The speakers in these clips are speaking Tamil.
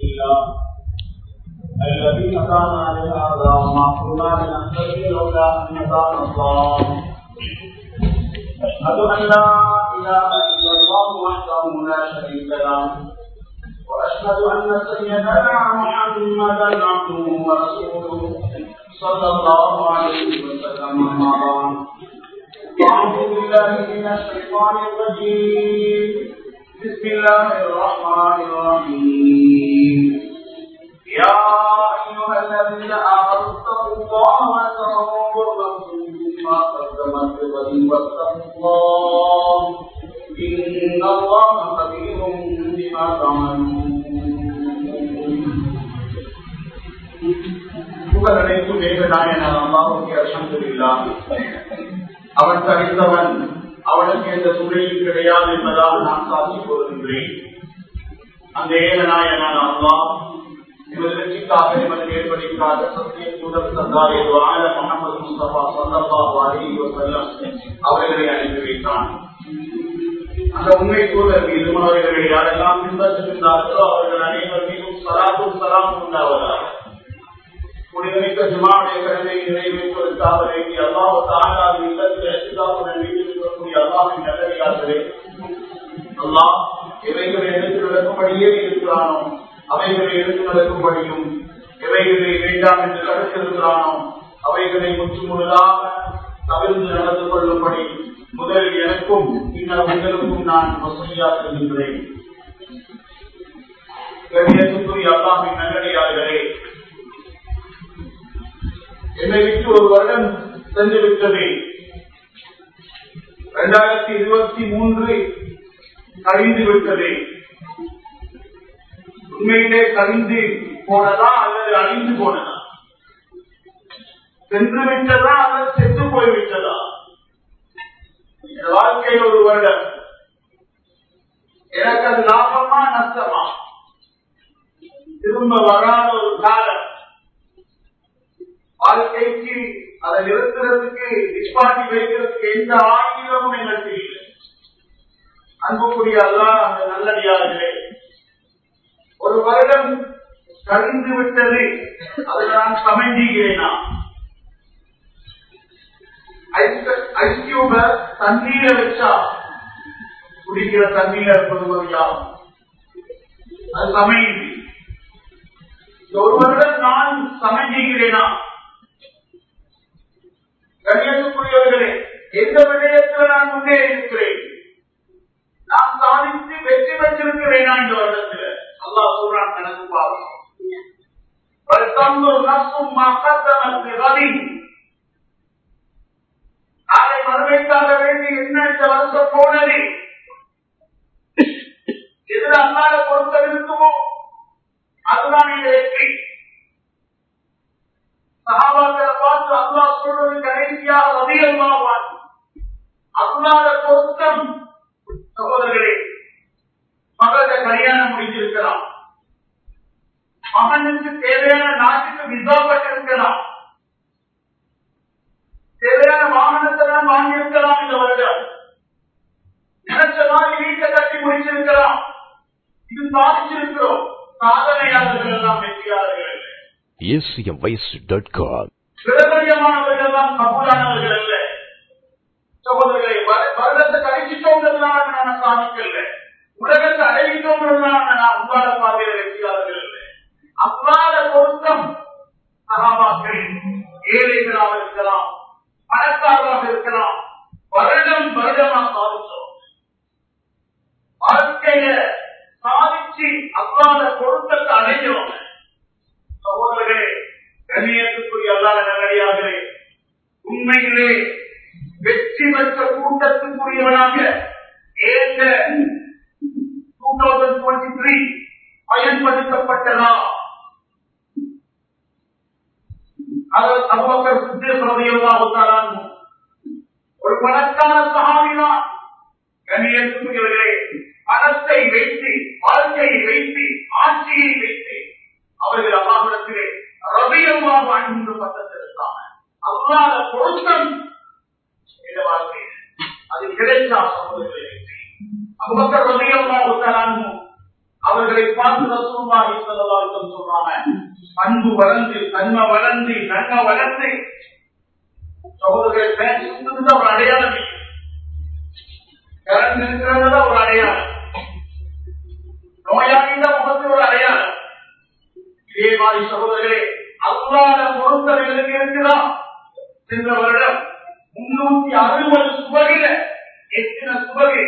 لله الذي هدانا لهذا وما كنا لنهتدي لولا ان هدانا الله اشهد ان لا اله الا الله وحده لا شريك له واشهد ان سيدنا محمدا عبده ورسوله صلى الله عليه وسلم اما بعد أعوذ بالله من الشيطان الرجيم بسم الله الرحمن الرحيم يا أيها الذين آمنوا اتقوا الله وتنظر نفس ما قدمت لغد واتقوا الله إن الله خبير بما تعملون புகழ் அனைத்தும் வேதநாயகன் அல்லாஹுக்கு அல்ஹம்துலில்லாஹ் அவன் தனித்தவன் அவனுக்கு எந்த துணையும் கிடையாது என்பதால் நான் சாட்சி கூறுகின்றேன் அந்த ஏகநாயகனான அல்லா எமது வெற்றிக்காக எமது ஏற்படிக்காக சத்திய தூதர் சந்தாரி வாழ முகமது முஸ்தபா சல்லல்லா அலி வசல்லம் அவர்களை அனுப்பி வைத்தான் அந்த உண்மை தூதர் மீதும் அவர்களை யாரெல்லாம் பின்பற்றுகின்றார்களோ அவர்கள் அனைவர் மீதும் சலாத்தும் சலாமும் உண்டாவதாக புனிதமிக்க ஜுமாவுடைய கடமை நிறைவேற்றுவதற்காக வேண்டி அல்லாஹ் தாங்காது இல்லத்தில் எதிர்காப்புடன் வீட்டிருக்கக்கூடிய அல்லாவின் நல்லடியார்களே அல்லாஹ் இவைகளை எடுத்து நடக்கும்படியே இருக்கிறானோ அவைகளை எடுத்து நடக்கும்படியும் எவைகளை வேண்டாம் என்று தடுத்திருக்கிறானோ அவைகளை முற்று முழுதாக தவிர்த்து நடந்து கொள்ளும்படி முதலில் எனக்கும் பின்னர் உங்களுக்கும் நான் வசதியா செல்கின்றேன் கண்ணியத்துக்குரிய அல்லாவின் நல்லடியார்களே என்னை விட்டு ஒரு வருடம் சென்று விட்டது இரண்டாயிரத்தி இருபத்தி மூன்று கழிந்து விட்டது உண்மையிலே கழிந்து போனதா அல்லது அழிந்து போனதா சென்று விட்டதா அல்லது செத்து போய்விட்டதா இந்த வாழ்க்கையில் ஒரு வருடம் எனக்கு அது லாபமா நஷ்டமா திரும்ப வராத ஒரு காலம் வாழ்க்கைக்கு அதை நிறுத்துறதுக்கு நிஷ்பாட்டி வைக்கிறதுக்கு எந்த ஆயுதமும் எங்களுக்கு இல்லை அன்புக்குரிய அல்லா அந்த நல்லடியார்களே ஒரு வருடம் கழிந்து விட்டது அதை நான் சமைஞ்சுகிறேனா ஐஸ்கியூப தண்ணீரை வச்சா குடிக்கிற தண்ணீரை கொடுவதையா அது சமையுது ஒரு வருடம் நான் சமைஞ்சுகிறேனா கண்ணியத்துக்குரியவர்களே எந்த விடயத்தில் நான் முன்னே இருக்கிறேன் நான் சாதித்து வெற்றி பெற்றிருக்கிறேனா இந்த வருடத்தில் அல்லா சொல்றான் கணக்கு பாவம் நாளை மறுமைக்காக வேண்டி என்ன இந்த வருஷம் போனது எதிர அல்லாத பொருட்கள் இருக்குமோ அதுதான் இந்த வெற்றி சகாபாக்களை பார்த்து அல்லா சொல்றது கடைசியாக அதிகமாவான் அல்லாத பொருத்தம் சகோதரர்களே மகள கல்யாணம் முடிஞ்சிருக்கலாம் மகனுக்கு தேவையான நாட்டுக்கு விசா பட்டிருக்கலாம் தேவையான வாகனத்தை தான் வாங்கியிருக்கலாம் இந்த வருடம் நினைச்ச மாதிரி வீட்டை கட்டி முடிச்சிருக்கலாம் இது சாதிச்சிருக்கிறோம் சாதனையாளர்கள் எல்லாம் வெற்றியாளர்கள் acmvoice.com பிரபலியமானவர்கள் தான் கபூலானவர்கள் அல்ல சகோதரர்களை வருடத்தை கழிச்சிட்டோங்கிறதுனால நான் சாதிக்கல உலகத்தை அடைவிட்டோங்கிறதுனால நான் அன்பான பாதையில வெற்றியாளர்கள் இல்லை அவ்வாத பொருத்தம் சகாபாக்கள் ஏழைகளாக இருக்கலாம் பணக்காரராக இருக்கலாம் வருடம் வருடமா சாதிச்சோம் வாழ்க்கையில சாதிச்சு அவ்வாத பொருத்தத்தை அடைஞ்சோம் சகோதரர்களே கண்ணியத்துக்குரிய அல்லாத நல்லடியார்களே உண்மையிலே வெற்றி பெற்ற கூட்டத்துக்குரியவனாக ஏந்த டூ தௌசண்ட் டுவெண்ட்டி த்ரீ பயன்படுத்தப்பட்டதா அவர் அபுபக்கர் சித்தேஸ் ரலியல்லாஹு தஆலா அன்ஹு ஒரு பணக்கார சஹாபிதான் கண்ணியத்துக்குரியவர்களே பணத்தை வைத்து வாழ்க்கையை வைத்து ஆட்சியை வைத்து அவர்கள் அல்லாஹிடத்திலே ரவியமாக அணிந்து பட்டத்திற்கான அல்லாத பொருத்தம் இந்த வாழ்க்கை அது கிடைச்சா சகோதரர்களை வெற்றி அபுபக்கர் ரலியல்லாஹு தஆலா அன்ஹு அவர்களை பார்த்து ரசூலுல்லாஹி ஸல்லல்லாஹு அலைஹி வஸல்லம் சொல்றாங்க அன்பு வளர்ந்து தன்மை வளர்ந்து நன்மை வளர்ந்து சகோதரர்கள் பேர் சுத்தது ஒரு அடையாளம் இல்லை. கரண்ட் இருக்கிறது ஒரு அடையாளம் நோயாளிந்த முகத்தில் ஒரு அடையாளம் இதே மாதிரி சகோதரர்களே அல்லாத பொருத்தவர்களுக்கு இருக்குதா சென்ற வருடம் முன்னூத்தி அறுபது சுவகில எத்தனை சுவகு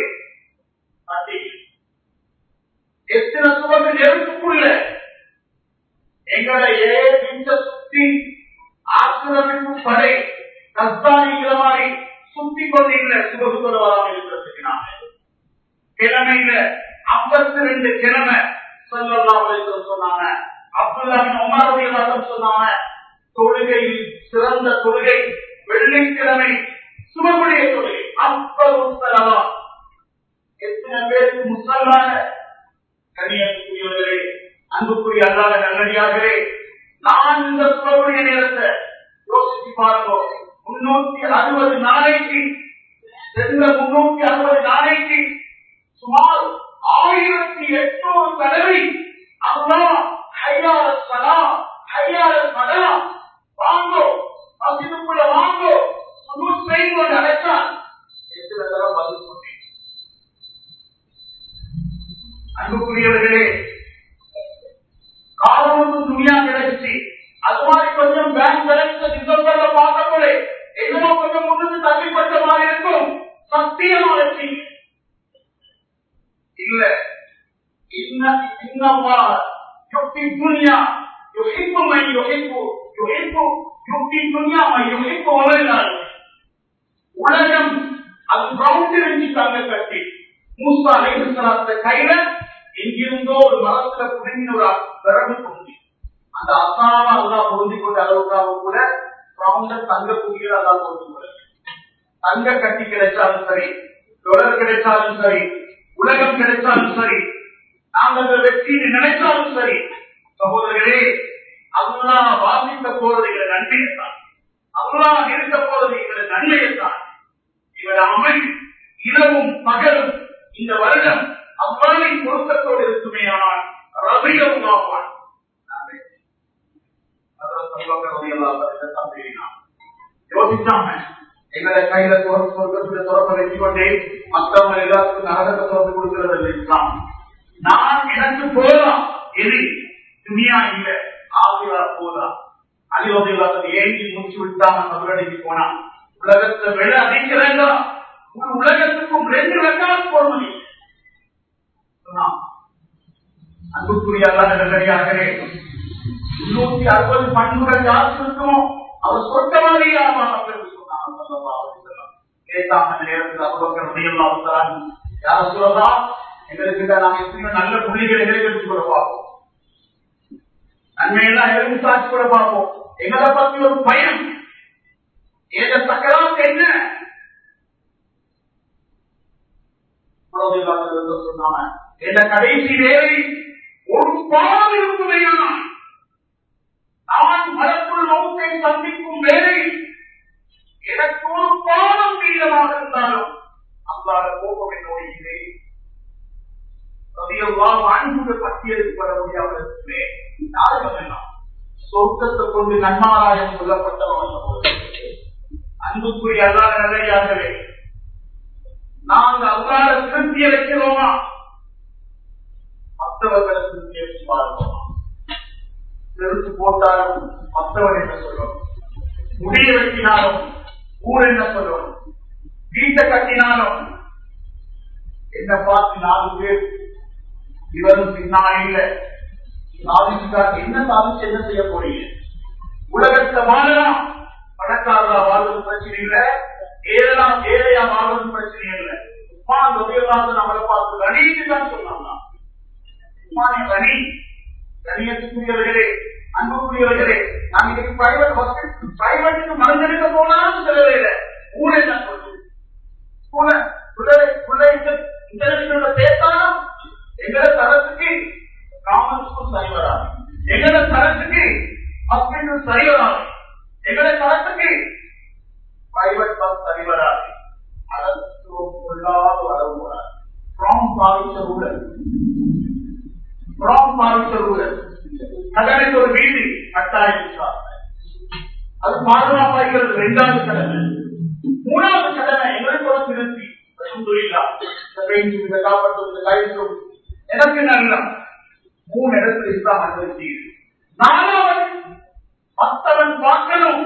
எத்தனை சுவகு நெருப்புக்குள்ள எங்களையே இந்த சுத்தி ஆக்கிரமிப்பு படை கஸ்தானிங்கிற மாதிரி சுத்தி கொண்டு இல்லை சுபகுபல வராமல் இருக்கிறதுக்கு நாங்க கிழமையில ஐம்பத்தி ரெண்டு கிழமை சொல்லலாம் சொன்னாங்க அப்துல்லாவின் உமரதி மதம் சொன்னாங்க தொழுகையில் சிறந்த தொழுகை வெள்ளிக்கிழமை சுபகுடைய தொழுகை அப்பதும் செலவா எத்தனை பேருக்கு முசல்லாக கன்னியாகுமரிகளே அன்புக்குரிய அல்லாத நல்லடியார்களே நான் இந்த சுபகுடைய நேரத்தை யோசிச்சு பாருங்க முன்னூத்தி அறுபது நாளைக்கு சென்ற முன்னூத்தி அறுபது நாளைக்கு சுமார் ஆயிரத்தி எட்நூறு தடவை அல்லா ஹையார சலா ஹையார சலா வாங்கோ மசிதுக்குள்ள வாங்கோ சுமு செய்வோம் அழைச்சான் எத்தனை தடவை பதில் சொன்னேன் அன்புக்குரியவர்களே காலம் துணியா கிடைச்சி அது மாதிரி கொஞ்சம் பேங்க் பேலன்ஸ் டிசம்பர்ல பார்க்கக்கூட என்னமோ கொஞ்சம் முன்னுக்கு தள்ளிப்பட்ட மாதிரி இருக்கும் சத்தியமா வச்சு இல்ல இன்னமா யுக்தி துணியா யுகிப்பு மை யுகிப்பு யுகிப்பு யுக்தி துணியா மை யுகிப்பு வளர்ந்தாள் உலகம் அது ரவுண்ட் இருந்துச்சு தங்க கட்டி மூசா அலைஹிஸ்ஸலாத்த கையில எங்கிருந்தோ ஒரு மரத்துல புரிஞ்சின ஒரு விரவு பொங்கி அந்த அசாவ அல்லா பொருந்தி கொண்ட அளவுக்காக கூட ரவுண்ட தங்க குவியல் அல்லா பொருந்தி கொள்ள தங்க கட்டி கிடைச்சாலும் சரி தொடர் கிடைச்சாலும் சரி உலகம் கிடைச்சாலும் சரி நாங்கள் வெற்றி நினைச்சாலும் சரி சகோதரர்களே அல்லா வாசிக்க போறது எங்களை நன்மையைத்தான் அல்லா நிறுத்த போறது எங்களை நன்மையைத்தான் இவர் அமல் இரவும் பகலும் இந்த வருடம் அவ்வாறின் பொருத்தத்தோடு இருக்குமே ஆனால் ரவியம் ஆவான் யோசிச்சாம எங்களை கையில சொர்க்கத்துல துறக்க வச்சு கொண்டே மற்றவங்க எல்லாத்துக்கும் நரகத்தை துறந்து கொடுக்கிறது இல்லை இஸ்லாம் நான் எனக்கு போலாம் எது துணியா இல்ல ஆசிரியரா போலாம் அலிவதை ஏங்கி மூச்சு விட்டாம மதுரடிக்கு போனான் உலகத்தை விட அதிக வேண்டாம் உலகத்துக்கும் ரெண்டு ரெண்டாவது போர்மணி அன்புக்குரிய நல்லடியார்களே முன்னூத்தி அறுபது பண்புகள் யாருக்கு இருக்குமோ அவர் சொட்ட மாதிரி நேரத்தில் அபுபக்கர் முடியலாம் யார சொல்லதா எங்களுக்கு நாங்க எத்தனையோ நல்ல புள்ளிகளை எங்களுக்கு கூட பார்ப்போம் நன்மையெல்லாம் எலும்பு சாட்சி கூட பார்ப்போம் எங்களை பத்தி ஒரு பயம் ஏத சக்கராத்து என்ன சொன்னாங்க என்ற கடைசி வேலை ஒரு பால் இருக்குமையானால் நான் மரப்புள் நோக்கை சந்திக்கும் வேலை எனக்கு ஒரு பாலம் மீதமாக இருந்தாலும் அல்லாத கோபம் என்னோடு இல்லை அன்புக்கு பட்டியலுக்கு வர முடியாமல் இருக்குமே யாரும் எல்லாம் சொர்க்கத்தை கொண்டு நன்மாராயம் சொல்லப்பட்டவன் அன்புக்குரிய அல்லாத நல்லையாகவே நாங்கள் அல்லாத திருப்தி அளிக்கிறோமா மற்றவர்களை திருப்தி அளித்து வாழ்வோமா செருப்பு போட்டாலும் மற்றவன் என்ன சொல்லணும் முடிய வெட்டினாலும் ஊர் என்ன சொல்லணும் வீட்டை கட்டினாலும் என்ன பார்த்து நாலு பேர் இவரும் பின்னா இல்ல சாதிச்சுக்காக என்ன சாதிச்சு என்ன செய்ய போறீங்க உலகத்தை வாழலாம் பணக்காரரா வாழ்வது பிரச்சனை இல்ல ஏழலாம் ஏழையா வாழ்வது பிரச்சனை இல்ல உமான் தொகையில்லாத நம்மளை பார்த்து கணின்னு தான் சொன்னாங்க உமானே கனி கணியத்துக்குரியவர்களே அன்புக்குரியவர்களே நான் இன்னைக்கு பிரைவேட் ஹாஸ்பிட்டல் பிரைவேட்டுக்கு மருந்தெடுக்க போனாலும் செலவே இல்லை ஊழே தான் சொல்லுது ஸ்கூல பிள்ளை பிள்ளை இன்டர்நேஷனல்ல சேர்த்தாலும் எங்களை தரத்துக்கு காமன் ஸ்கூல் சரி வராது எங்களை தரத்துக்கு ஹாஸ்பிட்டல் சரி வராது எங்களை தரத்துக்கு பிரைவேட் பஸ் சரி வராது அதற்கு கொள்ளாத வரவு வராது ஃப்ராம் பாதிச்ச ஊழல் புறம் பாதித்தவர்கள் கடனுக்கு ஒரு வீடு கட்டாயிருக்கிறார் அது பாதுகாப்பாய்கிறது இரண்டாவது கடமை மூணாவது கடமை எங்களுக்கு ஒரு திருப்தி காப்பாற்றும் எனக்கு நல்ல மூணு இடத்துல இஸ்லாம் அனுமதி நாலாவது மற்றவன் பார்க்கணும்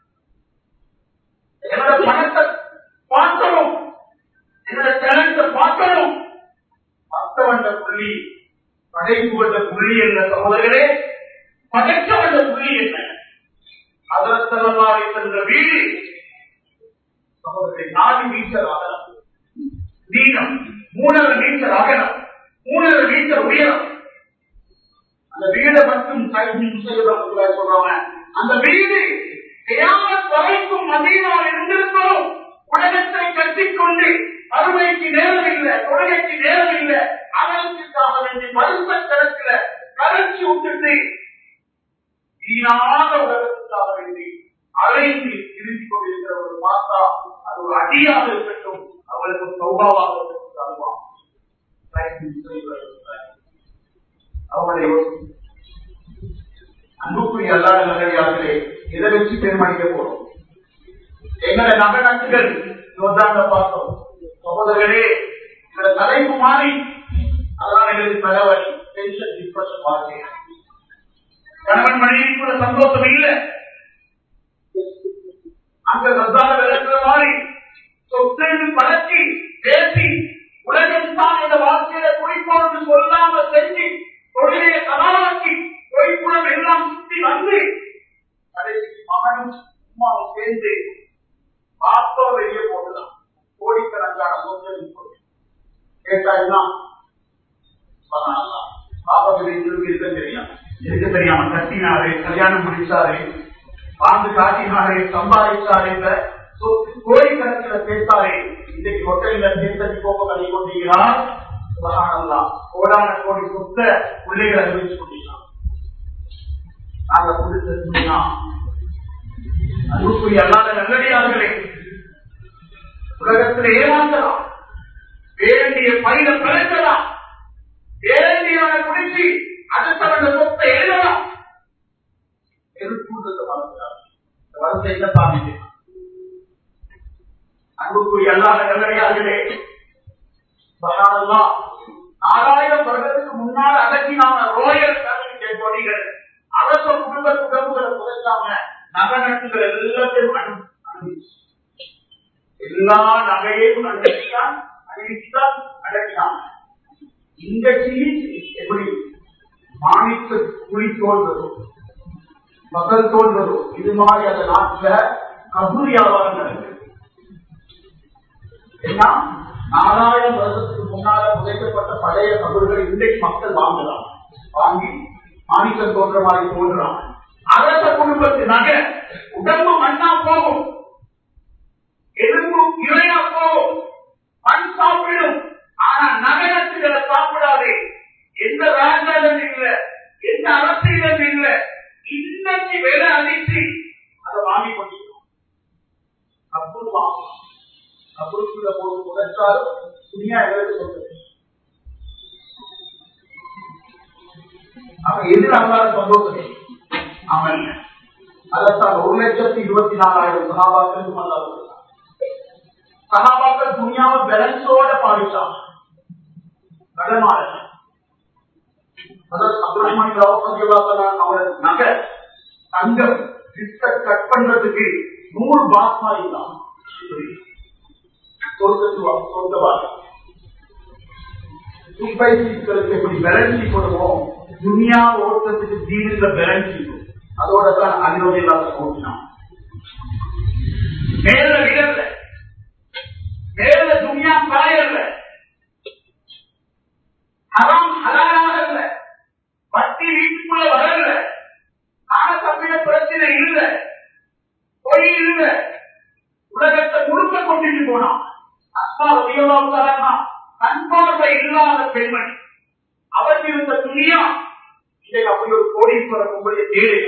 என்னோட பணத்தை பார்க்கணும் என்னோட டேலண்ட பார்க்கணும் மற்றவன் புள்ளி படைப்பு வந்த புள்ளி என்ற சகோதரர்களே படைக்க வந்த புள்ளி என்ன அதரத்தலமாரி சென்ற வீடு சகோதரரை நாலு மீட்டர் அகலம் நீளம் மூணரை மீட்டர் அகலம் மூணரை மீட்டர் உயரம் அந்த வீடை மட்டும் சொல்றாங்க அந்த வீடு வரைக்கும் மதியனால் இருந்திருக்கிறோம் உலகத்தை கட்டிக்கொண்டு அருமைக்கு நேரம் இல்லை தொழுகைக்கு நேரம் இல்லை அவனுக்காக வேண்டி மருந்த கணக்கில் கரைச்சி விட்டுட்டு வீணாக உலகத்துக்காக வேண்டி அலைந்து திரும்பிக் கொண்டிருக்கிற ஒரு மாத்தா அது ஒரு அடியாக இருக்கட்டும் அவளுக்கு சௌபாவாக இருக்கட்டும் அவங்களை அன்புக்குரிய அல்லாத நகரியார்களே இதை வச்சு தீர்மானிக்க போறோம் எங்களை நகநாட்டுகள் நோட்டாங்க பார்த்தோம் சகோதரர்களே இந்த தலைப்பு மாறி அதனால எங்களுக்கு தலைவலி டென்ஷன் டிப்ரெஷன் வாழ்க்கை கணவன் மனைவிக்குள்ள சந்தோஷம் இல்லை அங்க ரத்தான விளக்குற மாதிரி சொத்து பழக்கி பேசி உலகம் தான் இந்த வாழ்க்கையில குறிப்போடு சொல்லாம செஞ்சு தொழிலையை கதாவாக்கி பொய்ப்புறம் எல்லாம் சுத்தி வந்து கடைசி மகனும் சும்மாவும் சேர்ந்து பார்த்தோ வெளியே போட்டுதான் கோடிக்கணக்கான சொத்து கேட்டாங்கன்னா பாப்பா இருக்க தெரியும் இருக்க தெரியாம கட்டினாரு கல்யாணம் முடிச்சாரு வாழ்ந்து காட்டினாரே சம்பாதிச்சாரே கோடிக்கணக்கில் சேர்த்தாரே இன்றைக்கு ஹோட்டலில் சேர்த்தடி போக கல்வி கொண்டிருக்கிறார் கோடான கோடி சொத்த பிள்ளைகளை அறிவிச்சு கொண்டிருக்கிறார் நாங்க கொடுத்த அன்புக்குரிய அல்லாத நல்லடியார்களே உலகத்தில் ஏமாற்றலாம் வேண்டிய பயிர பிழைக்கலாம் வேண்டியவன குடிச்சு அடுத்தவன சொத்தை எழுதலாம் வரத்தை என்ன பாதிக்கு அன்புக்குரிய அல்லாத நல்லடியார்களே நாலாயிரம் வருடத்துக்கு முன்னால் அகற்றினான ரோயல் ஃபேமிலி கொடிகள் அரச குடும்ப உடம்புகளை புதைக்காம நகநட்டுகள் எல்லாத்தையும் அனுப்பிச்சு எல்லா நகையையும் அடக்கிதான் அறிவிச்சுதான் அடக்கினான் இந்த சீஸ் எப்படி மாணிக்க குழி தோல்வதும் மகள் தோல்வதும் இது மாதிரி அந்த நாட்டுல கபூர் வியாபாரம் நடக்குது ஏன்னா நாலாயிரம் வருஷத்துக்கு முன்னால புதைக்கப்பட்ட பழைய கபூர்களை இன்றைக்கு மக்கள் வாங்கலாம் வாங்கி மாணிக்கம் தோன்ற மாதிரி தோன்றான் அரச குடும்பத்து நகை உடம்பு மண்ணா போகும் எலும்பு இறையா போகும் மண் சாப்பிடும் ஆனா நகரத்துகளை சாப்பிடாது எந்த ராஜாவும் இல்ல எந்த அரசியலும் இல்ல இன்னைக்கு விலை அடித்து அதை வாங்கி கொண்டிருக்கோம் அப்புறம் வாங்கலாம் அப்புறத்துல போது புதைச்சாலும் துணியா எங்களுக்கு சொல்றது அப்ப எது அல்லாத சந்தோஷம் அவன் அதற்கான ஒரு லட்சத்தி இருபத்தி நாலாயிரம் சகாபாக்களுக்கும் அல்லாத சகாபாக்கள் துணியாவை பேலன்ஸோட பாவிச்சாங்க கடனால அவன் நகை தங்கம் கட் பண்றதுக்கு நூறு பாஸ்மா இல்லாம எப்படி பேலன்ஸ் கொடுவோம் துனியா ஓட்டத்துக்கு தீனில பேலன்ஸ் அதோட தான் அனுமதி இல்லாத ஓட்டினான் மேல விடல மேல துனியா காயல்ல ஹராம் ஹலாலாக இல்ல வட்டி வீட்டுக்குள்ள வரல காண தப்பின பிரச்சனை இல்ல பொய் இல்ல உலகத்தை முழுக்க கொண்டுட்டு போனான் அஸ்மா ரவியல்லாவுக்காரனா கண் பார்வை இல்லாத பெண்மணி அவர் இருந்த துணியா இதை அப்படி ஒரு கோடீஸ்வரர் உங்களுடைய தேவை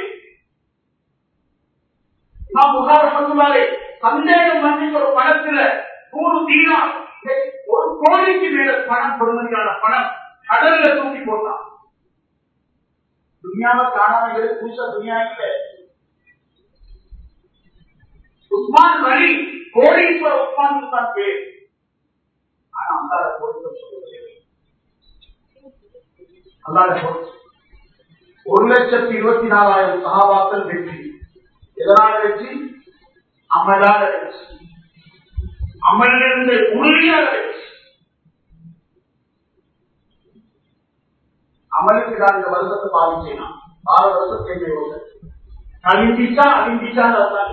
நாம் புகார் சொன்னாலே சந்தேகம் வந்து ஒரு பணத்துல நூறு தீனா ஒரு கோடிக்கு மேல பணம் பொறுமதியான பணம் கடல்ல தூக்கி போட்டான் துனியாவை காணாமல் புதுசா துனியா இல்லை உஸ்மான் வழி கோடீஸ்வர உஸ்மான் தான் பேர் ஆனா அல்லாத பொருத்தம் சொல்லுவது அல்லாத பொருத்தம் ஒரு லட்சத்தி இருபத்தி நாலாயிரம் சகாபாக்கள் வெற்றி எதனால வெற்றி அமலால வெற்றி அமலிருந்து உறுதியாக வெற்றி அமலுக்கு நான் இந்த வருஷத்தை பாதிச்சேனா ஆறு வருஷத்தை கழிஞ்சிச்சா அழிஞ்சிச்சா அதான்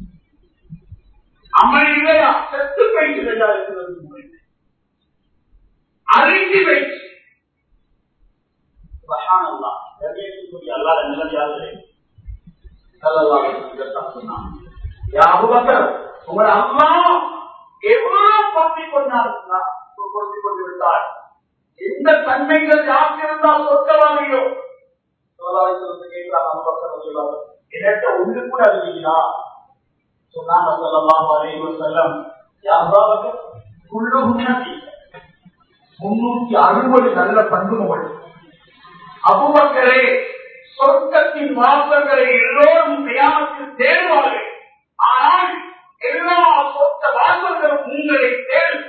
அமல் இல்லையா செத்து போயிட்டு இருக்கிறது அறிஞ்சு வைத்து அல்லாத நிலையாளர்களே உங்களை அம்மா எவ்வளவு பொருத்தி கொண்டாருன்னா பொருத்தி கொண்டு விட்டார் எந்த தன்மைகள் யாருக்கு இருந்தால் சொற்கவாதியோ கேட்கிறாங்க எனக்கு ஒன்று கூட அறிவீங்களா சொன்னாங்க சொல்லலாம் அலைவர் செல்லம் யாராவது குள்ளு முன்னி முன்னூத்தி அறுபது நல்ல பண்புகள் அபுபக்கரே சொர்க்கத்தின் வாசல்களை எல்லோரும் தியானத்தில் தேடுவார்கள் ஆனால் எல்லா சொர்க்க வாசல்களும் உங்களை தேடும்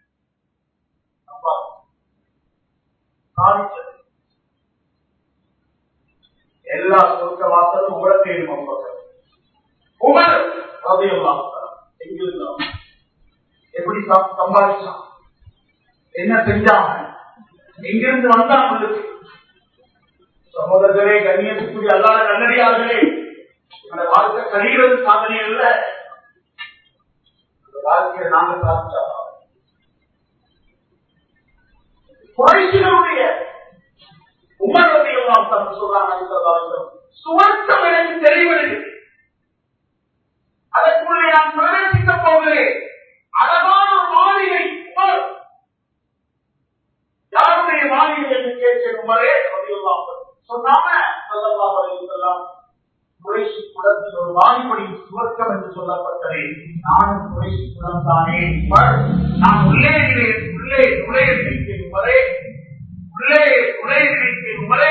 எல்லா சொர்க்க வாசலும் உங்களை தேடும் அபுபக்கர் உமர் ரதியல்லாஹு எங்கிருந்தான் எப்படி சம்பாதிச்சான் என்ன செஞ்சாங்க எங்கிருந்து வந்தா அவங்களுக்கு சகோதரர்களே கண்ணியத்துக்குரிய அல்லாத நல்லடியார்களே அந்த வாழ்க்கை கழிகிறது சாதனை அல்ல அந்த வாழ்க்கையை நாங்க சாதிச்சா குறைசிகளுடைய உமர்வதையெல்லாம் தந்து சொல்றாங்க சுவர்க்கம் எனக்கு தெளிவடைகிறது அதற்குள்ளே நான் பிரவேசிக்க போகிறேன் அழகான ஒரு மாளிகை உமர் யாருடைய மாளிகை என்று கேட்கிறேன் உமரே சொன்னாம குறைசி குளத்தில் ஒரு வாய்மொழி சுவர்க்கம் என்று சொல்லப்பட்டது நானும் குறைசி குளம் தானே நான் உள்ளே உள்ளே நுழைய நினைக்கிறேன் உமரே உள்ளே நுழைய நினைக்கிறேன் உமரே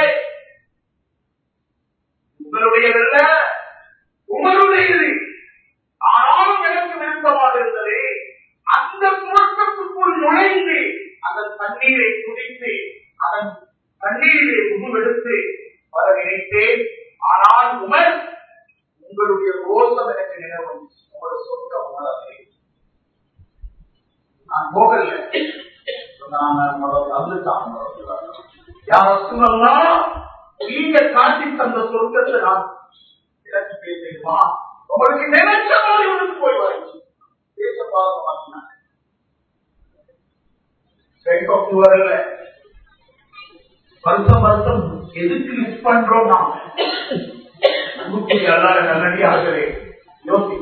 உங்களுடையதல்ல உங்களுடையது ஆனாலும் எனக்கு விருப்பமாக இருந்தது அந்த சுவர்க்கத்துக்குள் நுழைந்து அந்த தண்ணீரை குடித்து அதன் தண்ணீரை உருவெடுத்து வர நினைத்தேன் ஆனால் உமர் உங்களுடைய ரோசம் எனக்கு நினைவு உங்களோட சொர்க்கம் உணரவில்லை நான் போகல நீங்க காட்டி தந்த சொர்க்கத்தை நான் இறக்கி பேசுமா உங்களுக்கு நினைச்ச மாதிரி உனக்கு போய் வாங்கி பேச பாருங்க வரல வருஷம் வருஷம் எதுக்கு மிஸ் பண்றோம் நாம அல்லாத நல்லடியாகவே யோசி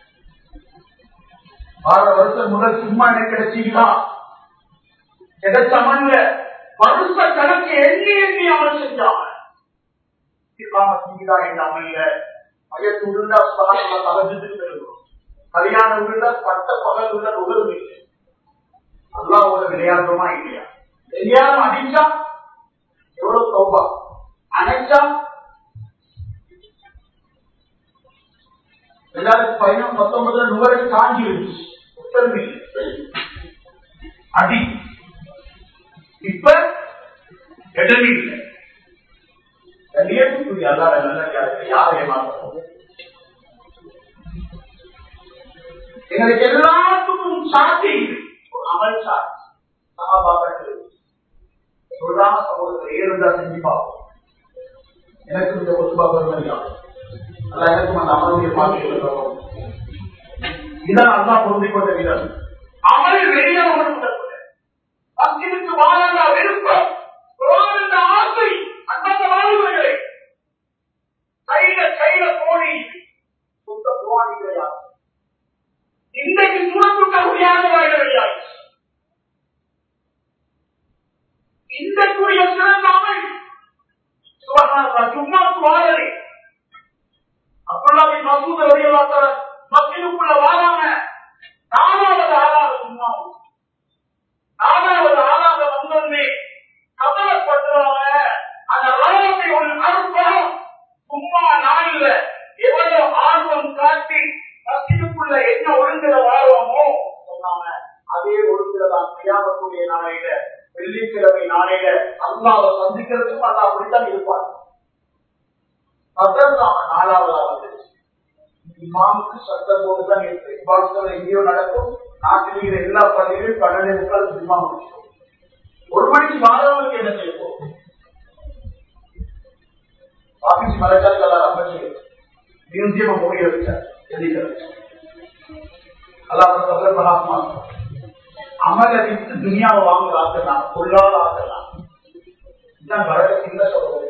ஆறு வருஷம் முதல் சும்மா என்ன கிடைச்சீங்களா கிடைச்சமல்ல வருஷ கணக்கு எண்ணி எண்ணி அவன் செஞ்சான் செய்தா என்ற அமைய வயசு உருண்டா தகஜத்துக்கு பெறுகிறோம் கல்யாணம் உருண்டா பட்ட பகல் உள்ள நுகர்வு இல்லை அல்லாவோட விளையாடுறோமா இல்லையா தெரியாம அடிச்சா எவ்வளவு சௌபா அணைச்சா ரெண்டாயிரத்தி பதினொன்று பத்தொன்பதுல நுகரை தாண்டி இருந்துச்சு உத்தரவு இல்லை அடி இப்ப இடமே இல்லை கண்ணியத்துக்குரிய அல்லாத நல்ல யாரை ஏமாற்றோம் எங்களுக்கு எல்லாத்துக்கும் சாத்தி ஒரு அமல் சாத்தி சகாபாக்கள் சொல்றாங்க சமூகத்தில் ஏழுந்தா செஞ்சு பார்ப்போம் எனக்கு இந்த ஒத்துபா பெருமையா அல்ல எனக்கும் அந்த அமலுடைய பாக்கியம் இதான் அல்லா பொருந்திக் கொண்ட விதம் அமல் வெளியாக மஸ்ஜிதுக்கு வாழ விருப்பம் என்ற ஆசை அந்தந்த வாழ்வுகளை கையில கையில போனி சுத்த போவாடி கிடையாது இன்றைக்கு சுரத்துக்க முடியாத வாழ்க்கையாச்சு இந்த கூடிய சிறந்த அமல் சுபகாரா சும்மா சுவாரே அப்பல்லாவை மசூத வழியலாத்த மத்தியுக்குள்ள வாழாம நாலாவது ஆளாக சும்மா நாலாவது ஆளாக வந்தோடனே கவலைப்படுறவங்க அந்த ராமத்தை ஒரு அற்ப கியாமத்துடைய நாளையில வெள்ளிக்கிழமை நாளையில அல்லாவை சந்திக்கிறதுக்கும் அல்லா அப்படித்தான் இருப்பார் அதற்காக நாலாவதாவது இமாமுக்கு சட்டம் போதுதான் இருக்கு இமாம்கள் எங்கேயோ நடக்கும் நாட்டில் இருக்கிற எல்லா பள்ளியிலும் பன்னெண்டு முக்கால் இமாம் முடிச்சிடும் ஒரு மணிக்கு மாணவர்களுக்கு என்ன செய்வோம் ஆபீஸ் மலைச்சாலைகள் ஆரம்பிச்சு மியூசியம் மூடி வச்சார் எழுதிக்கிறது அல்லாஹ் மகாத்மா அமல விட்டு துனியாவை வாங்க ஆக்கலாம் பொருளாத ஆக்கலாம் இதுதான் வரகத்தின் சொல்றது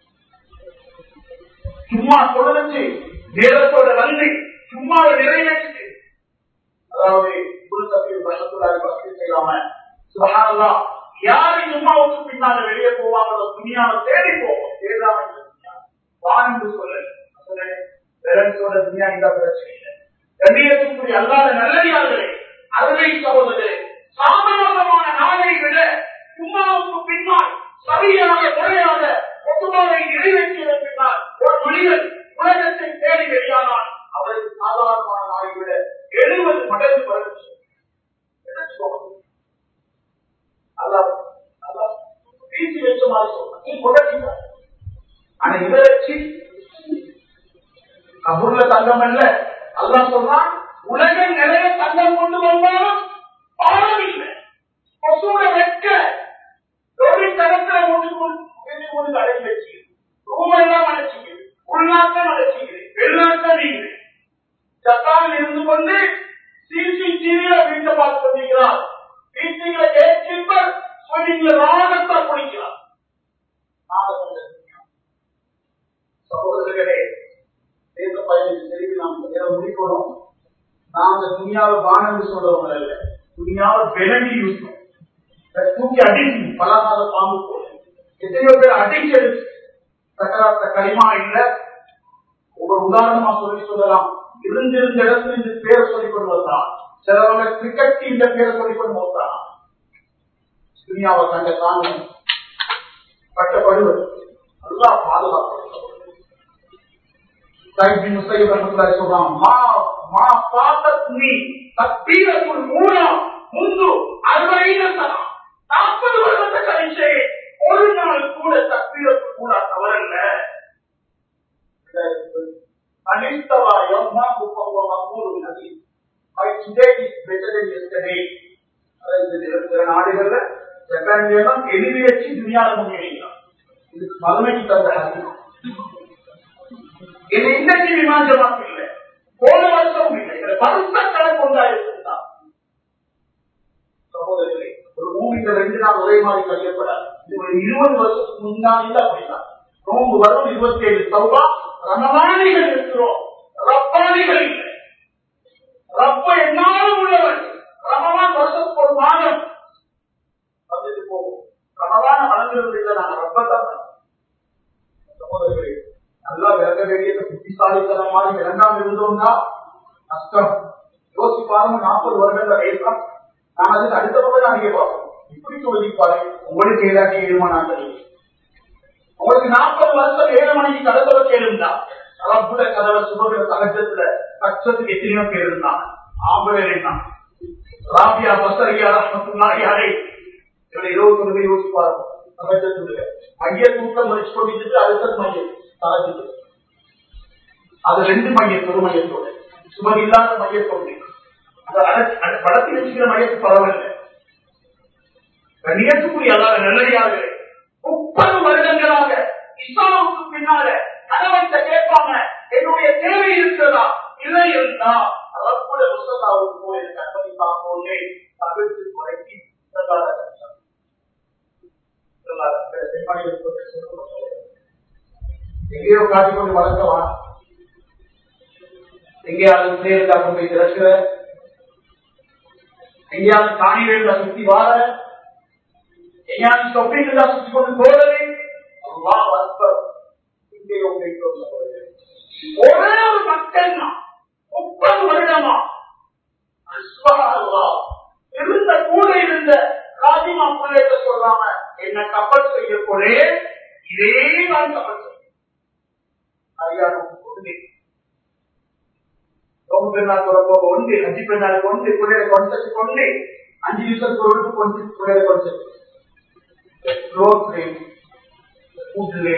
சும்மா சொல்லுச்சு வேதத்தோட நன்றி சும்மாவை நிறைவேற்று அதாவது குருசத்தில் வருஷத்துள்ளாரி பக்தி செய்யாம சுபகானல்லா யாரு சும்மாவுக்கு பின்னால வெளியே போவாங்களோ துணியாவை தேடி போவோம் தேடாம வாங்கி சொல்ல பேரண்ட்ஸோட துணியா இந்த பிரச்சனை இல்லை கண்ணியத்துக்குரிய அல்லாத நல்லடியார்களே அருமை சகோதரர்களே சாதாரணமான நாளை விட சும்மாவுக்கு பின்னால் சரியாக முறையாக ஒட்டுமாவை நிறைவேற்றியதன் பின்னால் ஒரு மனிதன் உலகத்தை தேடி வெளியானால் அவருக்கு சாதாரணமான நாளை விட எழுபது மடங்கு வளர்ச்சி வீசி வச்ச மாதிரி சொல்றேன் ஆனா இதை வச்சு கபூர்ல தங்கம் அல்ல அல்லா சொல்றான் உலக நிறைய தங்கம் கொண்டு வந்தாலும் பாடம் இல்லை கொசூட வெட்க ஒரு தரத்துல ஒன்று அடைச்சி வச்சு ரூமெல்லாம் அடைச்சிங்க உள்நாட்டம் அடைச்சிங்க வெளிநாட்டம் நீங்க ஜப்பானில் இருந்து கொண்டு சிசிடிவியில வீட்டை பார்த்து பண்ணிக்கிறார் வீட்டுல கேட் கீப்பர் ஸ்விமிங்ல ராகத்தா குளிக்கிறார் சகோதரர்களே தேச பயணம் தெரிவி நாம் முடிக்கணும் நாங்க துணியாவை வானந்து சொல்றவங்க இல்ல துணியாவை விலகி யூசோம் தூக்கி அடிச்சு பலகாத பாம்பு போல எத்தனையோ பேர் அடிச்சு எடுத்து சக்கராத்த களிமா இல்ல ஒரு உதாரணமா சொல்லி சொல்லலாம் இருந்திருந்த இடத்துல இந்த பேரை சொல்லிக் கொண்டு வந்தான் சிலவங்க கிரிக்கெட் இந்த பேரை சொல்லிக் கொண்டு வந்தான் துணியாவை கண்ட காணும் கட்டப்படுவது நல்லா பாதுகாப்பு سعيد بن مسيب رحمه الله சொல்றான் ما ما فاتتني تكبيرة الأولى منذ 40 سنة 40 வருடத்தை கழிச்சு ஒரு நாள் கூட தக்பீரத்து கூட தவறல்ல அனிஸ்தவா யௌமா ஃபஹுவ மக்பூல் ஹதீஸ் by today is better than yesterday சில நாடுகள்ல ஜப்பான்ல எழுதி வச்சு துணியால முன்னேறிக்கலாம் இதுக்கு மறுமைக்கு தந்த ஹதீஸ் இது இன்னைக்கு விமானமாக இல்லை போன வருஷம் இல்லை வருஷ கணக்கு உண்டாயிருந்தா சகோதரர்களே ஒரு மூவில ரெண்டு நாள் ஒரே மாதிரி கழியப்படாது இது ஒரு இருபது வருஷத்துக்கு முன்னாடி அப்படிதான் நோம்பு வரும் இருபத்தி ஏழு சௌபா ரமதானிகள் இருக்கிறோம் ரப்பானிகள் இல்லை ரப்ப என்னாலும் உள்ளவன் ரமதான் வருஷத்துக்கு ஒரு மாதம் வந்துட்டு போகும் ரமதான வளர்ந்துறது இல்லை நாங்கள் ரப்பத்தான் சகோதரர்களே நல்லா விளக்க வேண்டியது புத்திசாலித்தனம் மாதிரி விளங்காம இருந்தோம்னா கஷ்டம் யோசிச்சு பாருங்க நாற்பது வருடங்கள் வயசுலாம் நான் அதுக்கு அடுத்த பக்கம் தான் நீங்க பார்ப்போம் இப்படி யோசிப்பாரு உங்களுக்கு ஏதாச்சும் ஏழுமா நான் தெரியும் உங்களுக்கு நாற்பது வருஷம் ஏழு மணிக்கு கதவை கேளுந்தா ரப்புட கதவை சுபகிற சகஜத்துல கஷ்டத்துக்கு எத்தனையோ பேர் இருந்தாங்க ஆம்பளை இருந்தான் ராபியா பசரியா ரஹமத்துல்லாஹி அலை இவரை இருபத்தி ஒன்று யோசிப்பாரு சகஜத்துல மைய தூக்கம் மதிச்சு கொண்டிட்டு அடுத்தது மையம் சாதித்து அது ரெண்டு மையம் ஒரு மையத்தோடு சுமர் இல்லாத மையத்தோடு படத்தில் வச்சுக்கிற மையத்து பரவாயில்லை கண்ணியத்துக்குரிய அதாவது நல்லடியாக முப்பது வருடங்களாக இஸ்லாமுக்கு பின்னால கணவன்கிட்ட கேட்பாங்க என்னுடைய தேவை இருக்கிறதா இல்லை இருந்தா ரப்புட முசதாவுக்கு போய் எனக்கு அனுமதிப்பாங்க தவிர்த்து குறைக்கி எங்கேயோ காட்டிக்கொண்டு வளர்க்கவா எங்கேயாவது பிள்ளைகளுக்கா கொண்டு போய் திறக்கிற எங்கேயாவது காணி வேண்டா சுத்தி வார எங்கேயாவது ஷாப்பிங் இருந்தா சுத்தி கொண்டு போறது ஒரே ஒரு மக்கள் தான் முப்பது வருடமா இருந்த கூட இருந்த ராஜிமா பிள்ளைகிட்ட சொல்லாம என்ன கப்பல் செய்ய போலே இதே நான் கப்பல் செய்ய பெண்ணால் உண்டு ஹஜி பெண்ணால் கொண்டு பிள்ளைகளை கொண்டு கொண்டு அஞ்சு நிமிஷத்துக்கு ஒரு கொஞ்சம் குறைய கொஞ்சம் ரோட் ட்ரெயின் கூட்டுல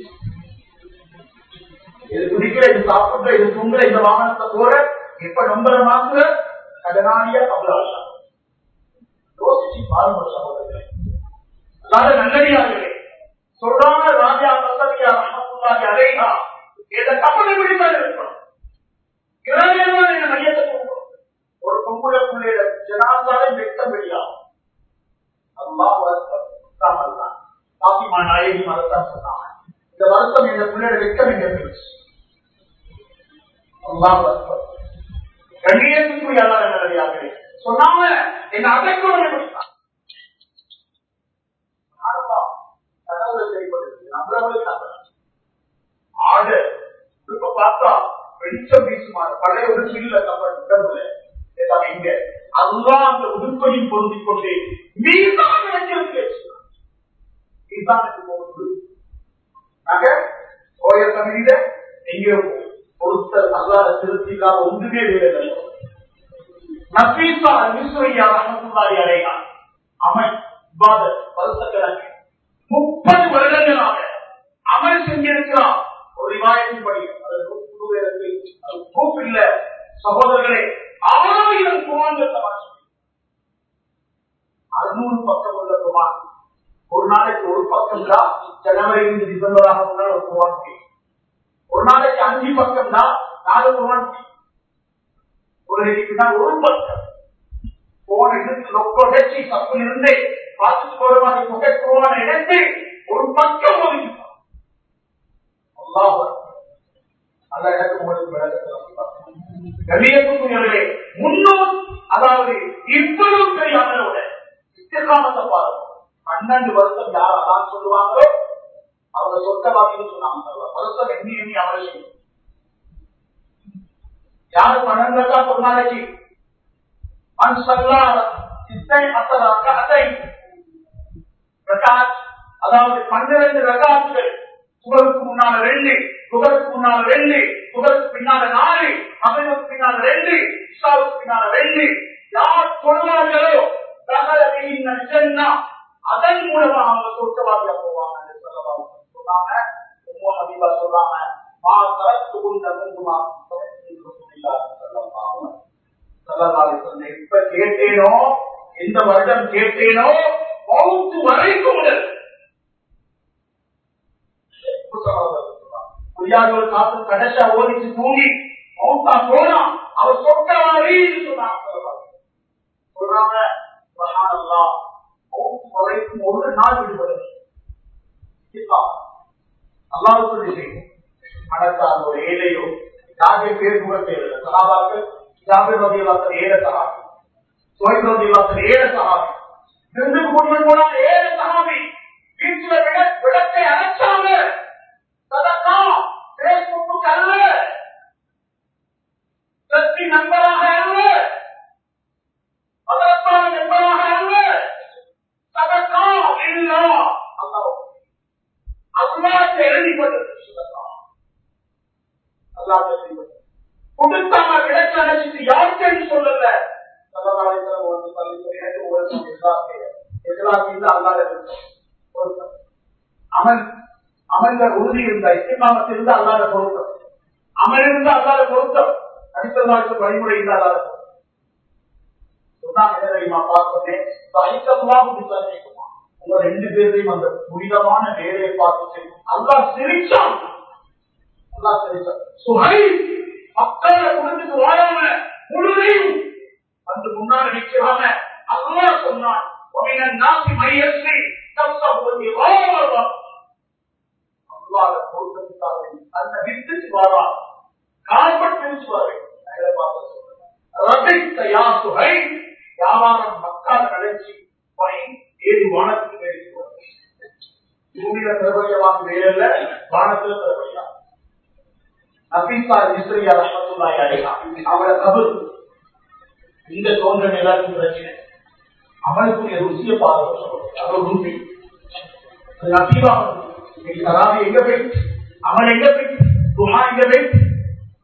இது குடிக்கிற இது சாப்பிடுற இது தூங்குற இந்த வாகனத்தை போற எப்ப நம்புற மாத்திர கடனாளியா கபலாளியா யோசிச்சு பாருங்க சகோதரர்களே அதாவது நல்லடியார்களே சொல்றாங்க ராஜா வசதியா ரஹமத்துல்லாஹி அலைஹா இந்த கப்பலை பிடித்தால் இருக்கணும் இரவேதான் இந்த மையத்தை தூக்கணும் ஒரு பொம்புல பிள்ளையில ஜனாதாரை வெட்டம் வெளியாகும் அல்லாஹ் வருத்தம் தான் பாத்திமா நாயகி மதத்தான் சொன்னாங்க இந்த வருத்தம் இந்த பிள்ளையோட வெட்கம் எங்க போயிடுச்சு அல்லாஹ் வருத்தம் கண்ணியத்துக்குரிய அல்லாத நல்லடியார்களே சொன்னாங்க என்ன அதைக்கொண்டு பிடித்தான் கனவுல செய்யப்படுது நம்மளவர்களுக்கு ஆடு இப்ப பார்த்தா வெளிச்சம் வீசுமான பழைய ஒரு சில்ல கப்பல் உடம்புல இங்க அல்லா அந்த உடுப்பையும் பொருந்திக் கொண்டு மீதான் நினைக்கிறது மீதானுக்கு போகுது நாங்க ஓய தமிழில எங்க ஒருத்தர் அல்லாத திருத்திக்காக ஒன்றுமே வேலை நபீசா மிஸ்ரையா ரஹமத்துல்லாஹி அலைஹா அமை இபாதத் வருஷக்கணக்கு முப்பது வருடங்களாக அமல் செஞ்சிருக்கிறார் ஒரு ரிவாயத்தின் படி கூப்பில்ல சகோதரர்களே ஆயிரம் குமான்கள் அறுநூறு பக்கம் உள்ள குமான் ஒரு நாளைக்கு ஒரு பக்கம் தான் ஜனவரியிலிருந்து டிசம்பராக முன்னால் ஒரு குமான் முடியும் ஒரு நாளைக்கு அஞ்சு பக்கம் தான் நாலு குமான் முடியும் ஒரு நெடிக்குனா ஒரு பக்கம் போன எடுத்து லொக்கோடச்சி தப்பு இருந்து பார்த்துட்டு போற மாதிரி புகை போவான எடுத்து ஒரு பக்கம் ஒதுக்கிப்பான் அல்ல எனக்கு உங்களுக்கு கண்ணியத்துக்குரியவர்களே முன்னோர் அதாவது இவ்வளவு பெரிய அமலோட இஸ்திகாமத்தை பாருங்க பன்னெண்டு வருஷம் யார் அதான் சொல்லுவாங்களோ அவங்க சொத்தவாதின்னு சொன்னாங்க வருஷம் எண்ணி எண்ணி அமல செய்யும் யாரு பன்னெண்டு வருஷம் ஒரு நாளைக்கு மண் சொல்லா இத்தனை அத்தனை அத்தை அதாவது பன்னிரண்டு ரகாத்துகள் புகழுக்கு முன்னால ரெண்டு புகழுக்கு முன்னால ரெண்டு புகழுக்கு பின்னால நாலு மகனுக்கு பின்னால ரெண்டு இஷாவுக்கு பின்னால ரெண்டு யார் சொல்வார்களோ தகவலின் அதன் மூலமா அவங்க சொத்தவாதியா போவாங்க சொன்னாங்க ஹபீபா சொல்றாங்க மா கரத்து கொண்ட முங்குமா இப்ப கேட்டேனோ இந்த வருடம் கேட்டேனோ மௌத்து வரைக்கும் உடல் புரியாதவர் காத்து கடைசா ஓடிச்சு தூங்கி மௌத்தா போனா அவர் சொத்தவாரி சொல்றாங்க வரைக்கும் ஒரு நாள் விடுபடும் அல்லாவுக்கு விஷயம் மனத்தால் ஒரு ஏழையோ யாருடைய பேர் புகழ் தேவையில்லை சகாபாக்கள் ஜாபிர் ரதியல்லாத்தர் ஏழை சகாபி சோய் ரதியல்லாத்தர் ஏழை சகாபி விருந்துக்கு முன்னர் போனா ஏழை சகாபி வீட்டுல விட விளக்கை அரைச்சாங்க சதக்கா பேஸ்புக்கு அல்ல சக்தி நண்பராக அல்ல அதற்கான நண்பராக அல்ல சதக்கா இல்ல அல்லாஹ் எழுதிப்பட்டது அல்லாஹ் எழுதிப்பட்டது கொடுத்தாங்க கிடைச்ச அழைச்சிட்டு யாருக்கேன்னு சொல்லல அமல் அமல்ல உறுதி இருந்தா இஸ்லாமத்தில் இருந்து அல்லாத பொருத்தம் அமல் இருந்து அல்லாத பொருத்தம் அடித்தல்லாவுக்கு வழிமுறை இல்ல அல்லாத உங்க ரெண்டு பேரையும் அந்த புனிதமான வேலையை பார்த்து அல்லா சிரிச்சான் அல்லா சிரிச்சான் சுகை மக்களை கொடுத்துட்டு வாழாம முழுதையும் வந்து முன்னாடி நிற்கிறாங்க அல்லா சொன்னான் நாசி மையஸ்ரீ தப்சபுதி வாழ்வார் அல்லாத பொருத்தத்துக்காக அந்த வித்துச்சு வாரா கால்பட் பிரிச்சுவாரு ரபித்த யா சுகை வியாபாரம் மக்கள் கடைச்சி பணி ஏது வானத்துக்கு மேடிச்சுவார் பூமியில பிரபலியமாக வேலையில வானத்துல பிரபலியா நபீசா இஸ்ரியா ரஹமத்துல்லாஹி அலைஹா அவளை கபர் இந்த தோன்ற எல்லாருக்கும் பிரச்சனை அவனுக்குரிய ருசிய பாருங்க அது ருசி நபீவா தராவி எங்க போய் அவன் எங்க போய் துஹா எங்க போய்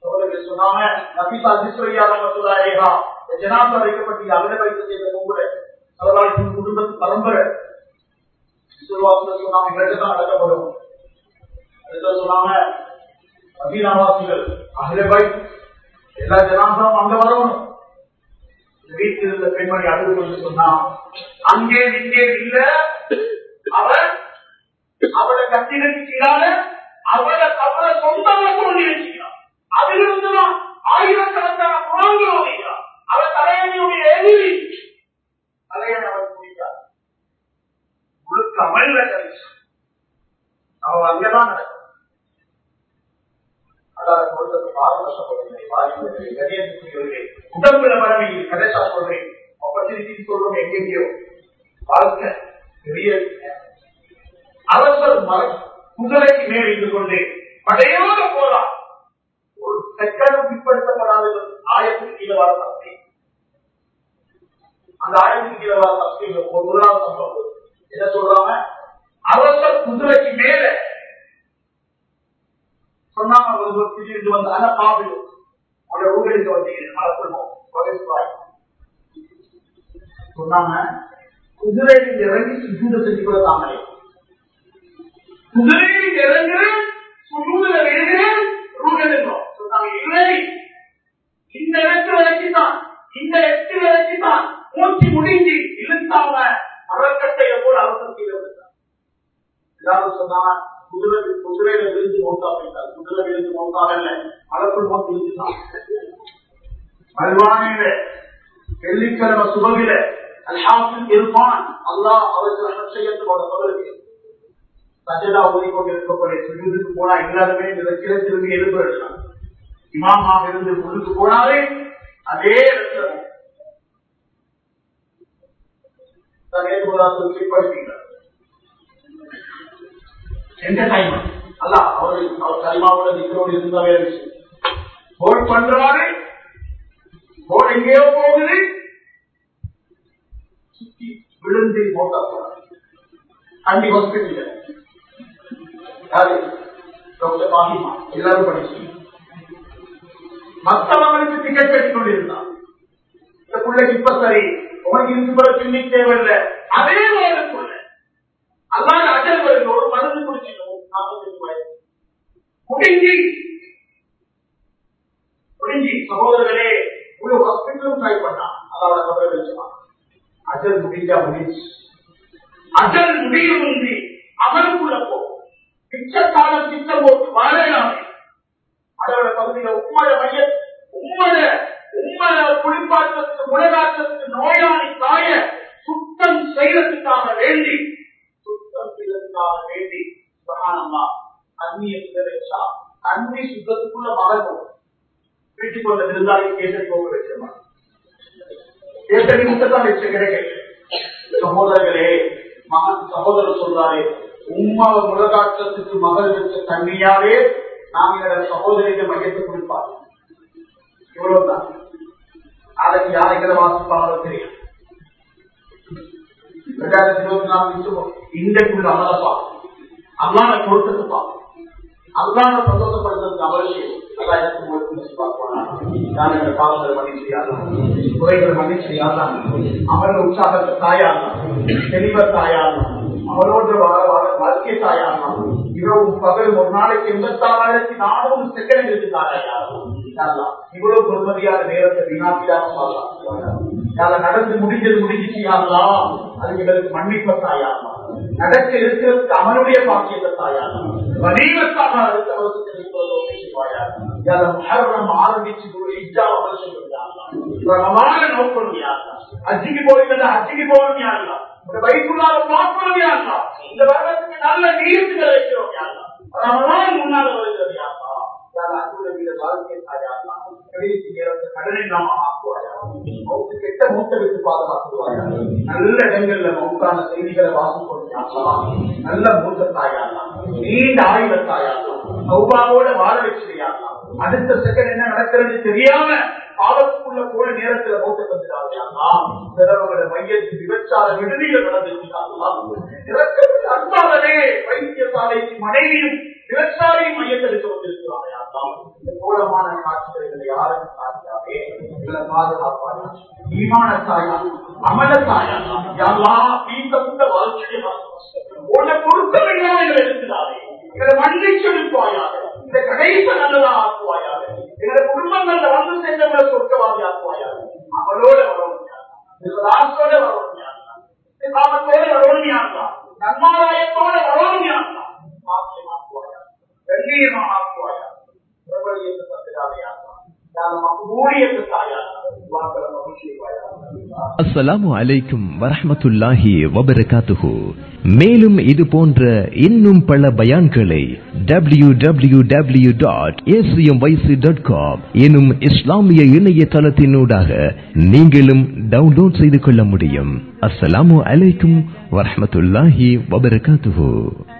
சொன்னாங்க நபீசா இஸ்ரியா ரஹமத்துல்லாஹி அலைஹா ஜனாபா வைக்கப்பட்டு அவளை வைத்து செய்த பொங்கலை சரதாரி குடும்ப பரம்பரை சொன்னாங்க எங்களுக்கு தான் நடக்கப்படும் அடுத்த சொன்னாங்க மதீனாவாசிகள் அகிலபாய் எல்லா ஜனாசாவும் அங்க வரணும் வீட்டில் இருந்த பெண்மணி அழுது கொண்டு சொன்னா அங்கே இங்கே இல்ல அவர் அவளை கட்டிடத்துக்கிறார அவளை அவளை சொந்தமா சொல்லி வச்சுக்கிறார் அதிலிருந்து தான் ஆயிரக்கணக்கான குணங்கள் வருகிறார் அவர் தலையணியுடைய எதிரி தலையணை அவர் குடித்தார் முழுக்க அமல்ல கழிச்சு அவன் அங்கதான் நடக்கும் அதாவது கொடுத்தது பாரம்பரியப்படுகிறேன் பாதிப்படுகிறேன் கணியத்துக்குரியவர்களே உடம்புல மனைவி கடைசா சொல்றேன் ஆப்பர்ச்சுனிட்டி சொல்றோம் எங்கெங்கயோ வாழ்க்கை பெரிய அரசர் மரம் குதிரைக்கு மேல் இருந்து கொண்டு படையோட போறார் ஒரு செகண்ட் பிற்படுத்தப்படாத ஆயிரத்துக்கு கீழே வர சக்தி அந்த ஆயிரத்துக்கு கீழே வர சக்தி ஒரு முதலாவது சம்பவம் என்ன சொல்றாங்க அரசர் குதிரைக்கு மேல சொன்னாங்க ஒரு திடீர்னு வந்து அன காப்பிடும் அவருடைய ஊர்களுக்கு வந்தீங்க மலப்படணும் சொன்னாங்க குதிரையில் இறங்கி சுஜூத செஞ்சு கூட தாங்களே குதிரையில் இறங்குறேன் சுஜூதில் விழுகிறேன் ரூகெடுக்கிறோம் சொன்னாங்க இல்லை இந்த இடத்துல வச்சுதான் இந்த இடத்துல வச்சுதான் மூச்சு முடிஞ்சு இழுத்தாங்க மரக்கட்டையை போல அவசரம் கீழே விழுந்தார் எல்லாரும் சொன்னாங்க குதிரை குதிரையில விழுந்து மௌத்தா போயிட்டார் குதிரை விழுந்து மௌத்தாக இல்லை மலக்குள் மௌத்து விழுந்துதான் மல்வானையில வெள்ளிக்கிழமை சுபகில அல்ஹாஃபில் இருப்பான் அல்லாஹ் அவருக்கு செய்யத்தோட பகலுக்கு சஜதா ஓடிக்கொண்டிருக்கக்கூடிய சுஜூதுக்கு போனா எல்லாருமே நிலக்கிற திரும்பி எழுப்பு எடுக்கலாம் இமாமாக இருந்து முன்னுக்கு போனாலே அதே இடத்துல என்டர்டைன்மெண்ட் அல்ல அவர் அவர் கரிமாவோட நிக்கிறோடு இருந்தா வேற விஷயம் போன் பண்றாரு போன் எங்கேயோ போகுது சுத்தி விழுந்து மோட்டா போறாரு அண்டி ஹாஸ்பிட்டல் யாரு டாக்டர் பாகிமா எல்லாரும் படிச்சு மற்றவங்களுக்கு டிக்கெட் கட்டி கொண்டிருந்தான் இந்த பிள்ளைக்கு இப்ப சரி உனக்கு இருந்து பிறகு பின்னி தேவையில்லை அதே நேரத்துள்ள அல்லாத அஜல் வருது ஒரு மருந்து குடிச்சிடும் நாற்பத்தஞ்சு வயசு முடிஞ்சி முடிஞ்சி சகோதரர்களே முழு ஹாஸ்பிட்டலும் ட்ரை பண்ணான் அதோட கபரை வச்சுவான் அஜல் முடிஞ்சா முடிஞ்சு அஜல் முடியும் முந்தி அமலுக்குள்ள போ பிச்சைக்காலம் திட்டம் போட்டு வாழையாமே அதோட பகுதியில உம்மட மைய உம்மட உம்மட குளிப்பாட்டத்துக்கு முழங்காட்டத்துக்கு நோயாளி தாய சுத்தம் செய்யறதுக்காக வேண்டி சுத்தம் செய்யறதுக்காக வேண்டி பிரகானமா அந்நிய வச்சா அந்நி சுத்தத்துக்குள்ள மகன் வீட்டுக்கு வந்த விருந்தாளி கேசரி போக வச்சிருமா கேசரி முட்டத்தான் வச்ச கிடைக்கல சகோதரர்களே மகன் சகோதரர் சொல்றாரு உம்மா முழகாட்டத்துக்கு மகள் வச்ச தண்ணியாவே நாம் என்னோட சகோதரிக்கு மையத்தை கொடுப்பார் இவ்வளவுதான் நாளைக்கு யாரைக்கிற வாசிப்பாங்களோ தெரியும் ரெண்டாயிரத்தி இருபத்தி நாலு நிமிஷம் இன்றைக்குள்ள அமலப்பா அல்லாத கொடுத்ததுப்பா அல்லாத சந்தோஷப்படுத்துறதுக்கு அவசியம் அல்லா எனக்கு உங்களுக்கு பார்ப்பானா நான் எங்க காலங்களை மன்னிச்சியாதான் குறைகளை மன்னிச்சியாதான் அவரோட உற்சாகத்தை தாயாதான் தெளிவ தாயாதான் அவரோட வாழ வாழ வாழ்க்கை தாயாதான் இரவு பகல் ஒரு நாளைக்கு எண்பத்தாறாயிரத்தி நானூறு செகண்ட் இருக்கு தாயாதான் இவ்வளவு பொறுமதியான நேரத்தை வீணாக்கிடாம சொல்லலாம் நடந்து முடிஞ்சது முடிஞ்சிச்சு யாரலாம் அது எங்களுக்கு மன்னிப்ப தாயாமா நடக்க இருக்கிறதுக்கு அவனுடைய பாக்கியத்தை தாயாமா வணிகத்தாக அடுத்த வருஷத்தில் இருக்கிறதோ ஆரம்பிச்சு நோக்கணும் யாருலாம் அஜிக்கு போறீங்க அஜிக்கு போகணும் யாருலாம் வயிற்றுள்ளார பார்க்கணும் யாருலாம் இந்த வருடத்துக்கு நல்ல நீர்த்துகளை வைக்கிறோம் யாருலாம் ரமலான் முன்னால வருகிறது யாருலாம் கடனை நாம ஆக்குவாயா கெட்ட மூட்டை விட்டு பாதுகாத்துவாயா நல்ல இடங்கள்ல மௌத்தான செய்திகளை வாசிக்கொண்டாக்கலாம் நல்ல மூத்தத்தாயாலாம் நீண்ட ஆயுதத்தாயாலாம் சௌபாவோட வாழ வச்சிருயாலாம் அடுத்த செகண்ட் என்ன நடக்கிறது தெரியாம பாவத்துக்குள்ள போன நேரத்துல மௌத்த தந்துடாதையாலாம் சிலவங்களோட மையத்தில் விபச்சார விடுதியில நடந்திருந்தாங்களாம் அன்பாகவே வைத்தியசாலைக்கு மனைவியும் விவசாயி மையத்திற்கு வந்திருக்கிறாயா மூலமான காட்சிகளை யாரும் காட்டாதே எங்களை பாதுகாப்பாயா ஈமான தாயா அமல தாயா யாரா நீ தந்த வாழ்க்கையை உன்னை பொருத்தம் இல்லாம எங்களை எடுத்துடாதே எங்களை மன்னிச்சு எடுப்பாயாக இந்த கடைசி நல்லதா ஆக்குவாயாக எங்களை குடும்பங்கள்ல வந்து சென்றவங்களை சொர்க்கவாதி ஆக்குவாயாக அவளோட வரணும் ஆசோட வரணும் காமத்தோட வரணும் யாருலா நன்மாராயத்தோட வரணும் யாருலா மாற்றியம் ஆக்குவாயா வெள்ளியமா ஆக்குவாயா பிரபலியத்தை தந்துடாதையா மகூடியத்தை தாயா வாக்கள மகிழ்ச்சிவாயா அஸ்ஸலாமு அலைக்கும் வரஹ்மத்துல்லாஹி வபரகாத்துஹு மேலும் இது போன்ற இன்னும் பல பயான்களை W W W dot dot com எனும் இஸ்லாமிய இணையதளத்தினூடாக நீங்களும் டவுன்லோட் செய்து கொள்ள முடியும் அஸ்ஸலாமு அலைக்கும் வரஹ்மத்துல்லாஹி வபரகாத்துஹு